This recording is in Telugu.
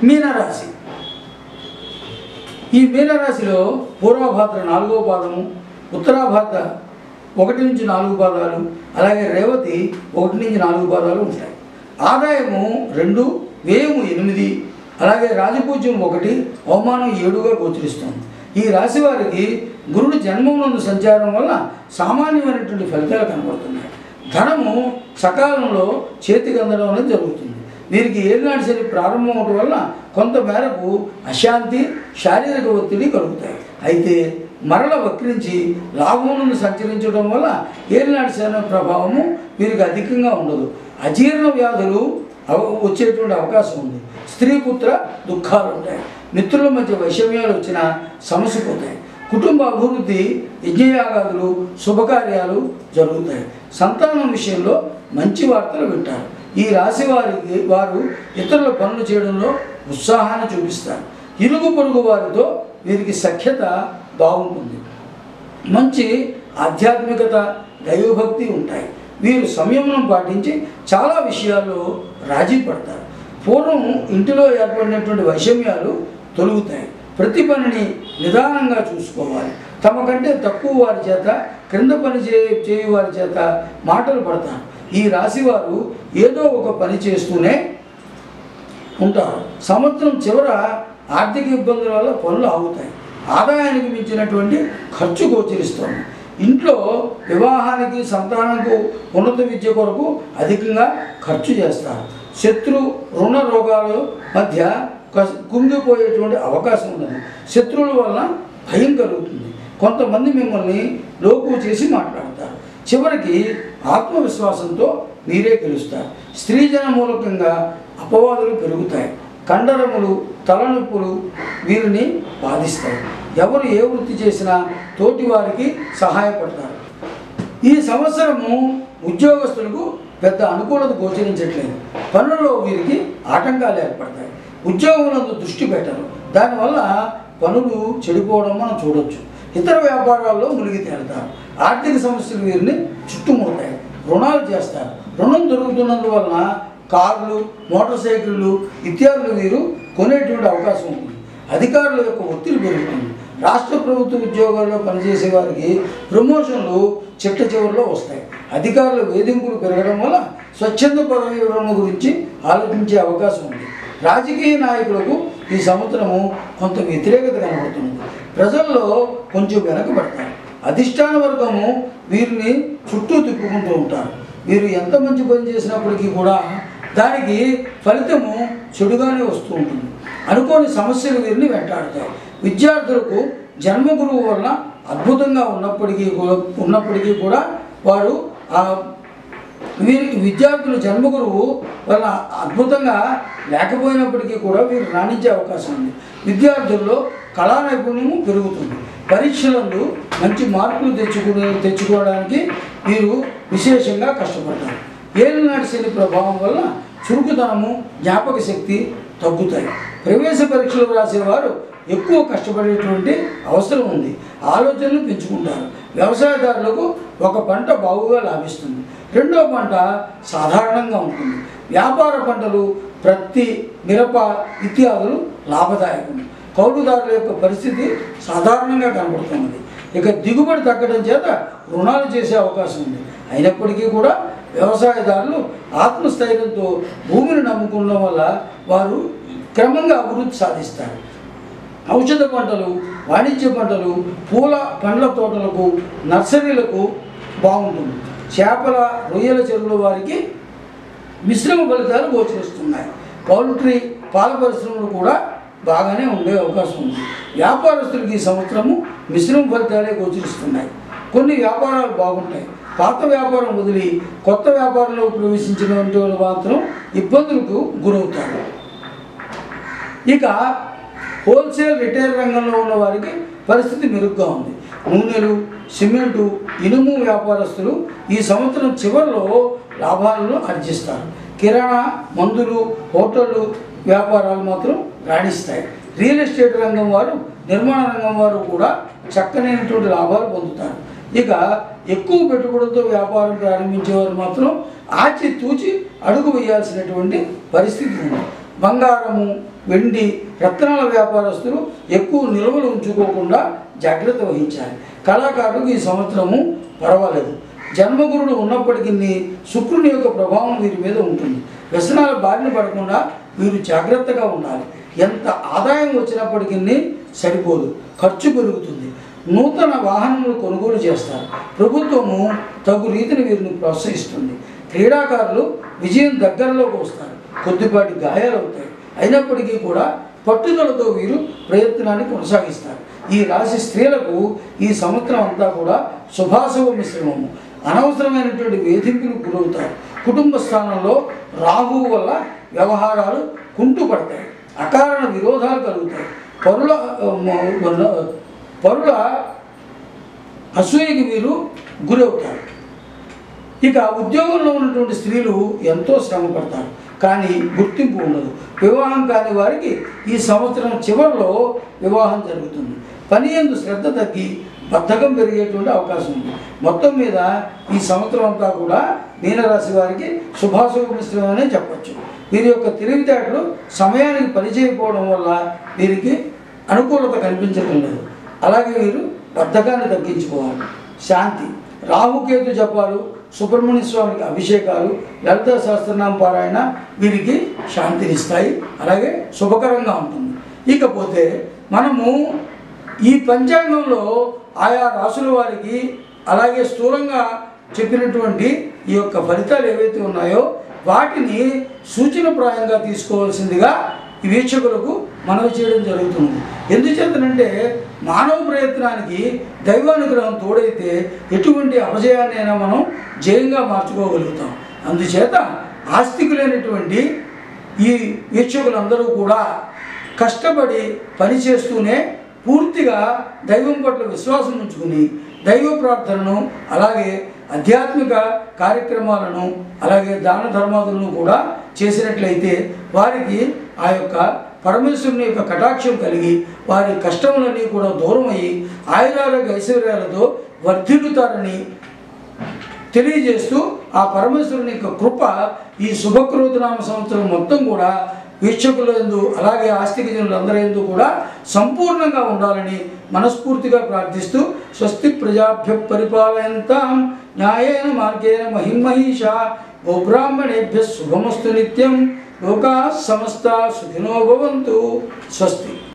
మీనరాశి ఈ మీనరాశిలో పూర్వభాద్ర నాలుగో పాదము ఉత్తరాభాద్ర ఒకటి నుంచి నాలుగు పాదాలు అలాగే రేవతి ఒకటి నుంచి నాలుగు పాదాలు ఉంటాయి ఆదాయము రెండు వ్యయము ఎనిమిది అలాగే రాజపూజ్యం ఒకటి అవమానం ఏడుగా గోచరిస్తుంది ఈ రాశి వారికి గురుడు జన్మమునందు సంచారం వల్ల సామాన్యమైనటువంటి ఫలితాలు కనబడుతున్నాయి ధనము సకాలంలో చేతికి అందడం అనేది జరుగుతుంది వీరికి ఏలినాటి శని ప్రారంభం అవడం వల్ల కొంత మేరకు అశాంతి శారీరక ఒత్తిడి కలుగుతాయి అయితే మరల వక్రించి లాభం నుండి సంచరించడం వల్ల ఏలినాటి శని ప్రభావము వీరికి అధికంగా ఉండదు అజీర్ణ వ్యాధులు అవ- వచ్చేటువంటి అవకాశం ఉంది స్త్రీ పుత్ర దుఃఖాలు ఉంటాయి మిత్రుల మధ్య వైషమ్యాలు వచ్చినా సమస్య పోతాయి కుటుంబ అభివృద్ధి యజ్ఞయాగాదులు శుభకార్యాలు జరుగుతాయి సంతానం విషయంలో మంచి వార్తలు వింటారు ఈ రాశి వారికి వారు ఇతరుల పనులు చేయడంలో ఉత్సాహాన్ని చూపిస్తారు ఇరుగు పొరుగు వారితో వీరికి సఖ్యత బాగుంటుంది మంచి ఆధ్యాత్మికత దైవభక్తి ఉంటాయి వీరు సంయమనం పాటించి చాలా విషయాల్లో రాజీ పడతారు పూర్వం ఇంటిలో ఏర్పడినటువంటి వైషమ్యాలు తొలుగుతాయి ప్రతి పనిని నిదానంగా చూసుకోవాలి తమ కంటే తక్కువ వారి చేత క్రింద పని చే చేయు వారి చేత మాటలు పడతారు ఈ రాశివారు ఏదో ఒక పని చేస్తూనే ఉంటారు సంవత్సరం చివర ఆర్థిక ఇబ్బందుల వల్ల పనులు ఆగుతాయి ఆదాయానికి మించినటువంటి ఖర్చు గోచరిస్తోంది ఇంట్లో వివాహానికి సంతానంకు ఉన్నత విద్య కొరకు అధికంగా ఖర్చు చేస్తారు శత్రు రుణ రోగాల మధ్య కస్- కుంగిపోయేటువంటి అవకాశం ఉన్నది శత్రువుల వల్ల భయం కలుగుతుంది కొంతమంది మిమ్మల్ని లోకు చేసి మాట్లాడతారు చివరికి ఆత్మవిశ్వాసంతో మీరే గెలుస్తారు స్త్రీజన మూలకంగా అపవాదులు పెరుగుతాయి కండరములు తలనొప్పులు వీరిని బాధిస్తాయి ఎవరు ఏ వృత్తి చేసినా తోటి వారికి సహాయపడతారు ఈ సంవత్సరము ఉద్యోగస్తులకు పెద్ద అనుకూలత గోచరించట్లేదు పనుల్లో వీరికి ఆటంకాలు ఏర్పడతాయి ఉద్యోగంలో దృష్టి పెట్టరు దానివల్ల పనులు చెడిపోవడం మనం చూడొచ్చు ఇతర వ్యాపారాల్లో మునిగి తేలుతారు ఆర్థిక సమస్యలు వీరిని చుట్టుముడతాయి రుణాలు చేస్తారు రుణం దొరుకుతున్నందువలన కార్లు మోటార్ సైకిళ్ళు ఇత్యాదులు వీరు కొనేటువంటి అవకాశం ఉంటుంది అధికారుల యొక్క ఒత్తిడి పెరుగుతుంది రాష్ట్ర ప్రభుత్వ ఉద్యోగాల్లో పనిచేసే వారికి ప్రమోషన్లు చిట్ట చివరిలో వస్తాయి అధికారుల వేధింపులు పెరగడం వల్ల స్వచ్ఛంద పదవి వివరణ గురించి ఆలోచించే అవకాశం ఉంది రాజకీయ నాయకులకు ఈ సంవత్సరము కొంత వ్యతిరేకత కనబడుతుంది ప్రజల్లో కొంచెం వెనకబడతారు అధిష్టాన వర్గము వీరిని చుట్టూ తిప్పుకుంటూ ఉంటారు వీరు ఎంత మంచి పని చేసినప్పటికీ కూడా దానికి ఫలితము చెడుగానే వస్తూ ఉంటుంది అనుకోని సమస్యలు వీరిని వెంటాడుతాయి విద్యార్థులకు జన్మగురువు వల్ల అద్భుతంగా ఉన్నప్పటికీ కూ- ఉన్నప్పటికీ కూడా వారు ఆ వీరికి విద్యార్థులు జన్మగురువు వల్ల అద్భుతంగా లేకపోయినప్పటికీ కూడా వీరు రాణించే అవకాశం ఉంది విద్యార్థుల్లో కళా నైపుణ్యము పెరుగుతుంది పరీక్షలందు మంచి మార్కులు తెచ్చుకునే తెచ్చుకోవడానికి వీరు విశేషంగా కష్టపడతారు ఏలినాటి శని ప్రభావం వల్ల చురుకుతనము జ్ఞాపక శక్తి తగ్గుతాయి ప్రవేశ పరీక్షలు రాసేవారు ఎక్కువ కష్టపడేటువంటి అవసరం ఉంది ఆలోచనలు పెంచుకుంటారు వ్యవసాయదారులకు ఒక పంట బాగుగా లాభిస్తుంది రెండో పంట సాధారణంగా ఉంటుంది వ్యాపార పంటలు ప్రత్తి మిరప ఇత్యాదులు లాభదాయకం కౌలుదారుల యొక్క పరిస్థితి సాధారణంగా కనబడుతున్నది ఇక దిగుబడి తగ్గడం చేత రుణాలు చేసే అవకాశం ఉంది అయినప్పటికీ కూడా వ్యవసాయదారులు ఆత్మస్థైర్యంతో భూమిని నమ్ముకోవడం వల్ల వారు క్రమంగా అభివృద్ధి సాధిస్తారు ఔషధ పంటలు వాణిజ్య పంటలు పూల పండ్ల తోటలకు నర్సరీలకు బాగుంటుంది చేపల రొయ్యల చెరువుల వారికి మిశ్రమ ఫలితాలు గోచరిస్తున్నాయి పౌల్ట్రీ పాల పరిశ్రమలు కూడా బాగానే ఉండే అవకాశం ఉంది వ్యాపారస్తులకి ఈ సంవత్సరము మిశ్రమ ఫలితాలే గోచరిస్తున్నాయి కొన్ని వ్యాపారాలు బాగుంటాయి పాత వ్యాపారం వదిలి కొత్త వ్యాపారంలో ప్రవేశించినటువంటి వాళ్ళు మాత్రం ఇబ్బందులకు గురవుతారు ఇక హోల్సేల్ రిటైల్ రంగంలో ఉన్న వారికి పరిస్థితి మెరుగ్గా ఉంది నూనెలు సిమెంటు ఇనుము వ్యాపారస్తులు ఈ సంవత్సరం చివరిలో లాభాలను ఆర్జిస్తారు కిరాణా మందులు హోటళ్ళు వ్యాపారాలు మాత్రం రాణిస్తాయి రియల్ ఎస్టేట్ రంగం వారు నిర్మాణ రంగం వారు కూడా చక్కనైనటువంటి లాభాలు పొందుతారు ఇక ఎక్కువ పెట్టుబడులతో వ్యాపారం ప్రారంభించేవారు మాత్రం ఆచి తూచి అడుగు వేయాల్సినటువంటి పరిస్థితి ఉంది బంగారము వెండి రత్నాల వ్యాపారస్తులు ఎక్కువ నిల్వలు ఉంచుకోకుండా జాగ్రత్త వహించాలి కళాకారులకు ఈ సంవత్సరము పర్వాలేదు జన్మగురుడు ఉన్నప్పటికీ శుక్రుని యొక్క ప్రభావం వీరి మీద ఉంటుంది వ్యసనాల బారిన పడకుండా వీరు జాగ్రత్తగా ఉండాలి ఎంత ఆదాయం వచ్చినప్పటికీ సరిపోదు ఖర్చు పెరుగుతుంది నూతన వాహనములు కొనుగోలు చేస్తారు ప్రభుత్వము తగు రీతిని వీరిని ప్రోత్సహిస్తుంది క్రీడాకారులు విజయం దగ్గరలోకి వస్తారు కొద్దిపాటి గాయాలు అవుతాయి అయినప్పటికీ కూడా పట్టుదలతో వీరు ప్రయత్నాన్ని కొనసాగిస్తారు ఈ రాశి స్త్రీలకు ఈ సంవత్సరం అంతా కూడా శుభాశుభ మిశ్రమము అనవసరమైనటువంటి వేధింపులు గురవుతారు కుటుంబ స్థానంలో రాహువు వల్ల వ్యవహారాలు కుంటుపడతాయి అకారణ విరోధాలు కలుగుతాయి పరుల మ- పరుల అసూయకి వీరు గురవుతారు ఇక ఉద్యోగంలో ఉన్నటువంటి స్త్రీలు ఎంతో శ్రమ పడతారు కానీ గుర్తింపు ఉండదు వివాహం కాని వారికి ఈ సంవత్సరం చివరిలో వివాహం జరుగుతుంది పని ఎందు శ్రద్ధ తగ్గి బద్ధకం పెరిగేటువంటి అవకాశం ఉంది మొత్తం మీద ఈ సంవత్సరం అంతా కూడా మీనరాశి వారికి శుభాశుభ మిశ్రమనే చెప్పచ్చు వీరి యొక్క తెలివితేటలు సమయానికి పనిచేయకపోవడం వల్ల వీరికి అనుకూలత కనిపించడం లేదు అలాగే వీరు బద్ధకాన్ని తగ్గించుకోవాలి శాంతి రాహుకేతు జపాలు సుబ్రహ్మణ్య స్వామికి అభిషేకాలు లలిత సహస్రనామ పారాయణ వీరికి శాంతినిస్తాయి అలాగే శుభకరంగా ఉంటుంది ఇకపోతే మనము ఈ పంచాంగంలో ఆయా రాసుల వారికి అలాగే స్థూలంగా చెప్పినటువంటి ఈ యొక్క ఫలితాలు ఏవైతే ఉన్నాయో వాటిని సూచనప్రాయంగా తీసుకోవాల్సిందిగా ఈ వీక్షకులకు మనవి చేయడం జరుగుతుంది ఎందుచేతనంటే మానవ ప్రయత్నానికి దైవానుగ్రహం తోడైతే ఎటువంటి అపజయాన్నైనా మనం జయంగా మార్చుకోగలుగుతాం అందుచేత ఆస్తికులైనటువంటి ఈ వీక్షకులందరూ కూడా కష్టపడి పనిచేస్తూనే పూర్తిగా దైవం పట్ల విశ్వాసం ఉంచుకుని దైవ ప్రార్థనను అలాగే ఆధ్యాత్మిక కార్యక్రమాలను అలాగే దాన ధర్మాదులను కూడా చేసినట్లయితే వారికి ఆ యొక్క పరమేశ్వరుని యొక్క కటాక్షం కలిగి వారి కష్టములన్నీ కూడా దూరం అయ్యి ఆయురారోగ్య ఐశ్వర్యాలతో వర్ధిల్లుతారని తెలియజేస్తూ ఆ పరమేశ్వరుని యొక్క కృప ఈ శుభకృతనామ సంవత్సరం మొత్తం కూడా వీక్షకులందు అలాగే ఆస్తిక జనులందరందు కూడా సంపూర్ణంగా ఉండాలని మనస్ఫూర్తిగా ప్రార్థిస్తూ స్వస్తి ప్రజాభ్య పరిపాలయంతాం న్యాయేన మార్గేణ మహిమహీష గోబ్రాహ్మణేభ్య శుభమస్తు నిత్యం లోకా సమస్త సుఖినో భవంతు స్వస్తి